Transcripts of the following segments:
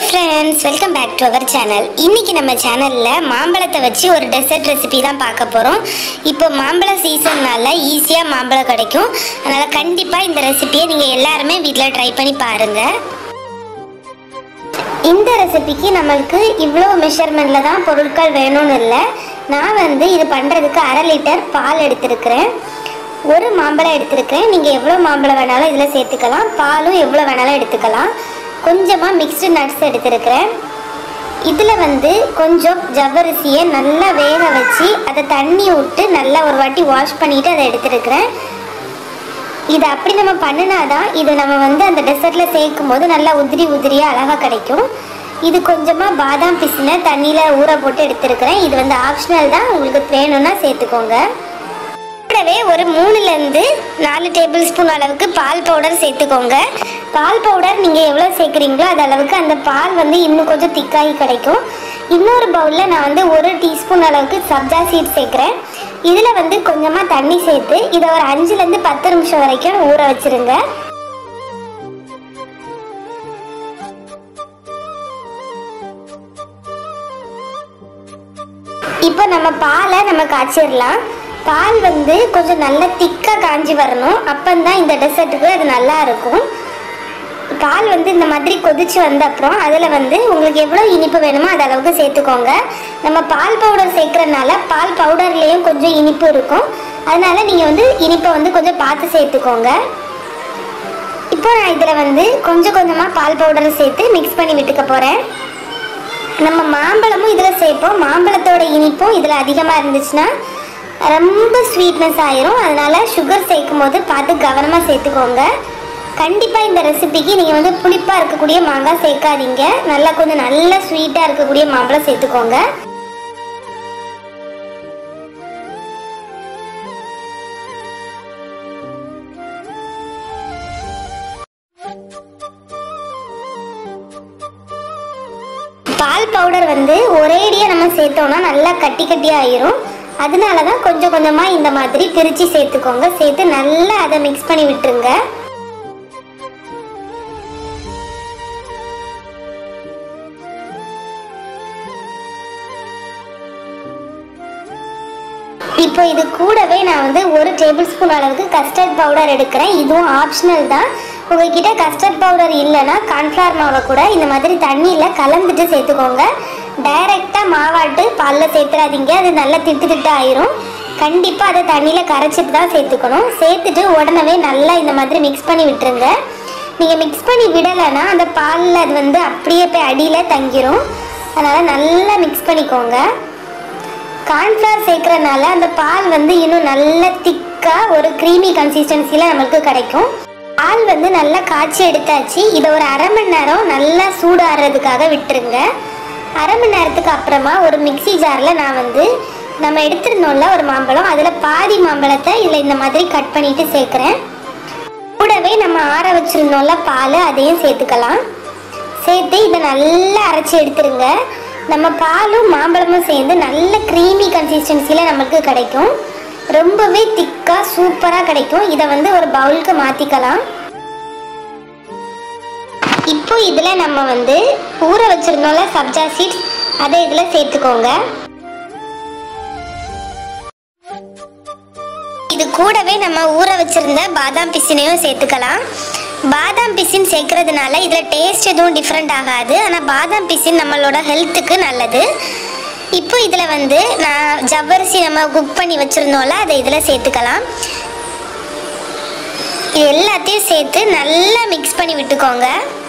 friends welcome back to our channel இன்னைக்கு நம்ம சேனலில் மாம்பழத்தை வச்சு ஒரு டெசர்ட் ரெசிபி தான் பார்க்க போகிறோம் இப்போ மாம்பழ சீசன்னால ஈஸியாக மாம்பழம் கிடைக்கும் அதனால் கண்டிப்பாக இந்த ரெசிபியை நீங்கள் எல்லாருமே வீட்டில் ட்ரை பண்ணி பாருங்கள் இந்த ரெசிபிக்கு நம்மளுக்கு இவ்வளோ மெஷர்மெண்ட்டில் தான் பொருட்கள் வேணும்னு இல்லை நான் வந்து இது பண்ணுறதுக்கு அரை லிட்டர் பால் எடுத்திருக்கிறேன் ஒரு மாம்பழம் எடுத்திருக்கிறேன் நீங்கள் எவ்வளோ மாம்பழம் வேணாலும் இதில் சேர்த்துக்கலாம் பாலும் எவ்வளோ வேணாலும் எடுத்துக்கலாம் கொஞ்சமாக மிக்ஸ்டு நட்ஸ் எடுத்திருக்கிறேன் இதில் வந்து கொஞ்சம் ஜவ்வரிசியை நல்லா வேக வச்சு அதை தண்ணி விட்டு நல்லா ஒரு வாட்டி வாஷ் பண்ணிவிட்டு அதை எடுத்திருக்கிறேன் இது அப்படி நம்ம பண்ணினாதான் இது நம்ம வந்து அந்த டெசர்ட்டில் சேர்க்கும் போது நல்லா உதிரி உதிரியாக அழகாக கிடைக்கும் இது கொஞ்சமாக பாதாம் பிசினை தண்ணியில் ஊற போட்டு எடுத்திருக்கிறேன் இது வந்து ஆப்ஷனல் தான் உங்களுக்கு வேணும்னா சேர்த்துக்கோங்க கூடவே ஒரு மூணுலேருந்து நாலு டேபிள் ஸ்பூன் அளவுக்கு பால் பவுடர் சேர்த்துக்கோங்க பால் பவுடர் நீங்கள் எவ்வளோ சேர்க்குறீங்களோ அது அளவுக்கு அந்த பால் வந்து இன்னும் கொஞ்சம் திக்காகி கிடைக்கும் இன்னொரு பவுலில் நான் வந்து ஒரு டீஸ்பூன் அளவுக்கு சப்ஜா சீட் சேர்க்குறேன் இதில் வந்து கொஞ்சமாக தண்ணி சேர்த்து இதை ஒரு அஞ்சுலேருந்து பத்து நிமிஷம் வரைக்கும் ஊற வச்சிருங்க இப்போ நம்ம பாலை நம்ம காய்ச்சிடலாம் பால் வந்து கொஞ்சம் நல்லா திக்காக காஞ்சி வரணும் அப்பந்தான் இந்த டெசர்ட்டுக்கு அது நல்லா இருக்கும் பால் வந்து இந்த மாதிரி கொதிச்சு வந்த அப்புறம் அதில் வந்து உங்களுக்கு எவ்வளோ இனிப்பு வேணுமோ அது அளவுக்கு சேர்த்துக்கோங்க நம்ம பால் பவுடர் சேர்க்குறதுனால பால் பவுடர்லேயும் கொஞ்சம் இனிப்பு இருக்கும் அதனால நீங்கள் வந்து இனிப்பை வந்து கொஞ்சம் பார்த்து சேர்த்துக்கோங்க இப்போ நான் இதில் வந்து கொஞ்சம் கொஞ்சமாக பால் பவுடரை சேர்த்து மிக்ஸ் பண்ணி விட்டுக்க போகிறேன் நம்ம மாம்பழமும் இதில் சேர்ப்போம் மாம்பழத்தோட இனிப்பும் இதில் அதிகமாக இருந்துச்சுன்னா ரொம்ப ஸ்வீட்னஸ் ஆயிரும் அதனால சுகர் சேர்க்கும் போது பார்த்து கவனமாக சேர்த்துக்கோங்க கண்டிப்பாக இந்த ரெசிபிக்கு நீங்கள் வந்து புளிப்பாக இருக்கக்கூடிய மாங்காய் சேர்க்காதீங்க நல்லா கொஞ்சம் நல்ல ஸ்வீட்டாக இருக்கக்கூடிய மாம்பழம் சேர்த்துக்கோங்க பால் பவுடர் வந்து ஒரேடியாக நம்ம சேர்த்தோம்னா நல்லா கட்டி கட்டியாக ஆயிரும் அதனால தான் கொஞ்சம் கொஞ்சமாக இந்த மாதிரி பிரித்து சேர்த்துக்கோங்க சேர்த்து நல்லா அதை மிக்ஸ் பண்ணி விட்டுருங்க இப்போ இது கூடவே நான் வந்து ஒரு டேபிள் ஸ்பூன் அளவுக்கு கஸ்டர்ட் பவுடர் எடுக்கிறேன் இதுவும் ஆப்ஷனல் தான் உங்ககிட்ட கஸ்டர்ட் பவுடர் இல்லைன்னா கார்ன்ஃப்ளவர் மாவை கூட இந்த மாதிரி தண்ணியில் கலந்துட்டு சேர்த்துக்கோங்க டைரெக்டாக மாவாட்டு பாலில் சேர்த்துறாதீங்க அது நல்லா திட்டு திட்டு ஆயிரும் கண்டிப்பாக அதை தண்ணியில் கரைச்சிட்டு தான் சேர்த்துக்கணும் சேர்த்துட்டு உடனே நல்லா இந்த மாதிரி மிக்ஸ் பண்ணி விட்டுருங்க நீங்கள் மிக்ஸ் பண்ணி விடலைன்னா அந்த பாலில் அது வந்து அப்படியே போய் அடியில் தங்கிரும் அதனால் நல்லா மிக்ஸ் பண்ணிக்கோங்க கார்ன்ஃப்ளவர் சேர்க்கறனால அந்த பால் வந்து இன்னும் நல்ல திக்காக ஒரு க்ரீமி கன்சிஸ்டன்சியில் நம்மளுக்கு கிடைக்கும் பால் வந்து நல்லா காய்ச்சி எடுத்தாச்சு இதை ஒரு அரை மணி நேரம் நல்லா சூடாடுறதுக்காக விட்டுருங்க அரை மணி நேரத்துக்கு அப்புறமா ஒரு மிக்ஸி ஜாரில் நான் வந்து நம்ம எடுத்திருந்தோம்ல ஒரு மாம்பழம் அதில் பாதி மாம்பழத்தை இதில் இந்த மாதிரி கட் பண்ணிட்டு சேர்க்குறேன் கூடவே நம்ம ஆற வச்சுருந்தோம்ல பால் அதையும் சேர்த்துக்கலாம் சேர்த்து இதை நல்லா அரைச்சி எடுத்துருங்க நம்ம பாலும் மாம்பழமும் சேர்ந்து நல்ல க்ரீமி கன்சிஸ்டன்சியில் நமக்கு கிடைக்கும் ரொம்பவே திக்காக சூப்பராக கிடைக்கும் இதை வந்து ஒரு பவுலுக்கு மாற்றிக்கலாம் இப்போ இதில் நம்ம வந்து ஊற வச்சுருந்தோம்ல சப்ஜா சீட்ஸ் அதை இதில் சேர்த்துக்கோங்க இது கூடவே நம்ம ஊற வச்சிருந்த பாதாம் பிசினையும் சேர்த்துக்கலாம் பாதாம் பிசின் சேர்க்கறதுனால இதில் டேஸ்ட் எதுவும் டிஃப்ரெண்ட் ஆகாது ஆனால் பாதாம் பிசின் நம்மளோட ஹெல்த்துக்கு நல்லது இப்போ இதில் வந்து நான் ஜவ்வரிசி நம்ம குக் பண்ணி வச்சுருந்தோம்ல அதை இதில் சேர்த்துக்கலாம் இது எல்லாத்தையும் சேர்த்து நல்லா மிக்ஸ் பண்ணி விட்டுக்கோங்க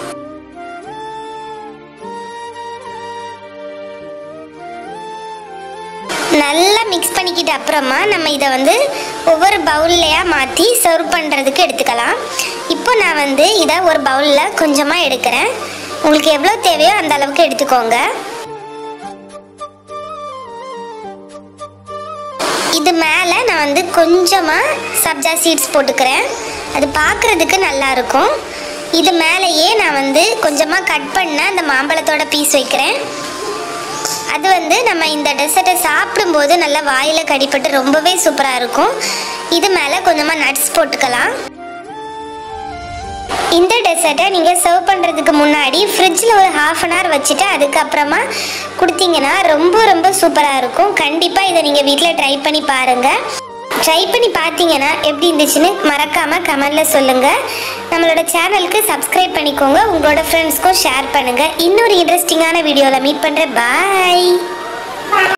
நல்லா மிக்ஸ் பண்ணிக்கிட்ட அப்புறமா நம்ம இதை வந்து ஒவ்வொரு பவுல்லையாக மாற்றி சர்வ் பண்ணுறதுக்கு எடுத்துக்கலாம் இப்போ நான் வந்து இதை ஒரு பவுலில் கொஞ்சமாக எடுக்கிறேன் உங்களுக்கு எவ்வளோ தேவையோ அந்த அளவுக்கு எடுத்துக்கோங்க இது மேலே நான் வந்து கொஞ்சமாக சப்ஜா சீட்ஸ் போட்டுக்கிறேன் அது பார்க்குறதுக்கு நல்லாயிருக்கும் இது மேலேயே நான் வந்து கொஞ்சமாக கட் பண்ண அந்த மாம்பழத்தோட பீஸ் வைக்கிறேன் அது வந்து நம்ம இந்த டெசர்ட்டை சாப்பிடும்போது நல்லா வாயில் கடிப்பட்டு ரொம்பவே சூப்பராக இருக்கும் இது மேலே கொஞ்சமாக நட்ஸ் போட்டுக்கலாம் இந்த டெசர்ட்டை நீங்கள் சர்வ் பண்ணுறதுக்கு முன்னாடி ஃப்ரிட்ஜில் ஒரு ஹாஃப் அன் ஹவர் வச்சுட்டு அதுக்கப்புறமா கொடுத்தீங்கன்னா ரொம்ப ரொம்ப சூப்பராக இருக்கும் கண்டிப்பாக இதை நீங்கள் வீட்டில் ட்ரை பண்ணி பாருங்கள் ட்ரை பண்ணி பார்த்தீங்கன்னா எப்படி இருந்துச்சுன்னு மறக்காமல் கமெண்டில் சொல்லுங்கள் நம்மளோட சேனலுக்கு சப்ஸ்கிரைப் பண்ணிக்கோங்க உங்களோட ஃப்ரெண்ட்ஸ்க்கும் ஷேர் பண்ணுங்கள் இன்னொரு இன்ட்ரெஸ்டிங்கான வீடியோவில் மீட் பண்ணுறேன் பாய்